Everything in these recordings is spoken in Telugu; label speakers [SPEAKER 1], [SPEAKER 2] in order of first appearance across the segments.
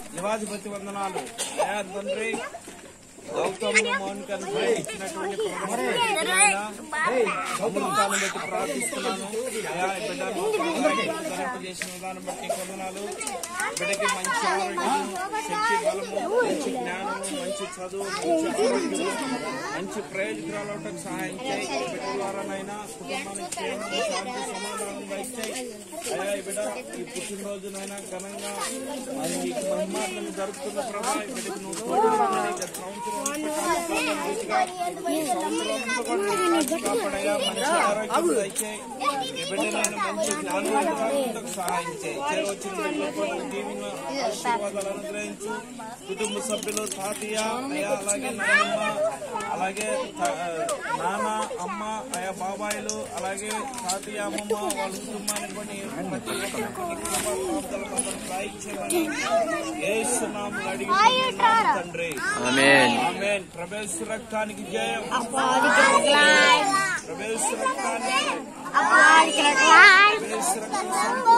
[SPEAKER 1] నివాధిపతి వందనాలు అయా తండ్రి గౌతమ్మ మౌనికను ఇచ్చినటువంటి ప్రథమ అమృతాలను బట్టి ప్రార్థిస్తున్నాను అయా ఈ బిడ్డను ధరింపు చేసిన విధానం బట్టి కొందనాలు బిడ్డకి మంచి ఆరోగ్యం శక్తి బలము మంచి జ్ఞానము మంచి చదువు మంచి ఆరోగ్యము మంచి ప్రయోజనాలు అవటకు సహాయం చేయి ఈ బిడ్డ ద్వారానైనా కుటుంబానికి ప్రేమ శాంతి సమాధానం దయచేయి అయా ఈ బిడ్డ ఈ పుట్టినరోజునైనా ఘనంగా మరి నీకు మహిమాటలను జరుపుతున్న ప్రభా ఈ బిడ్డకు నువ్వు తోడుగా గత సంవత్సరం రీతిగా ఈ సంవత్సరం అంతా కూడా నీవు కాచి కాపాడయ్యా మంచి ఆరోగ్యం దయచేయి ఈ బిడ్డనైనా మంచి జ్ఞానవంతులకు సహాయం చేయి చేరవచ్చిన బిడ్డలకు కూడా దీవెన ఆశీర్వాదాలు అనుగ్రహించు కుటుంబ సభ్యులు తాతయ్య అయ్యా అలాగే నాయనమ్మ అలాగే త- నాన్న అమ్మ అయ్యా బాబాయిలు అలాగే తాతయ్య అమ్మమ్మ వాళ్ళ కుటుంబాన్ని కొన్ని ప్రతి ఒక్కరికి కృపాకాంతలు కొందరు సాయించమని ఏసునామం అడిగి పొందుతున్నాను తండ్రి
[SPEAKER 2] ఆమేన్
[SPEAKER 1] ఆమేన్ ప్రవేశ రక్తానికి జయం ప్రవేశ రక్తానికి ప్రవేశ రక్తం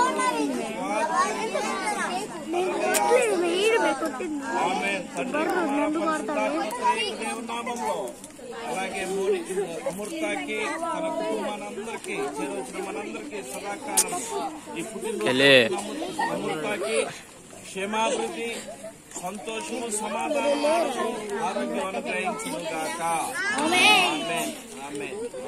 [SPEAKER 1] ఆమేన్ తండ్రి కుమార పరిశుద్ధాత్మ దేవుని నామంలో అలాగే మూడి అమృతకి తన కుటుంబానందరికీ చేరవచ్చిన మనందరికీ సదాకాలం ఈ
[SPEAKER 2] ఎలే.
[SPEAKER 1] పుట్టినరోజు అమృతకి క్షేమాభివృద్ధి సంతోషము సమాధానం ఆరోగ్యం అనుగ్రహించును గాక ఆమేన్ ఆమేన్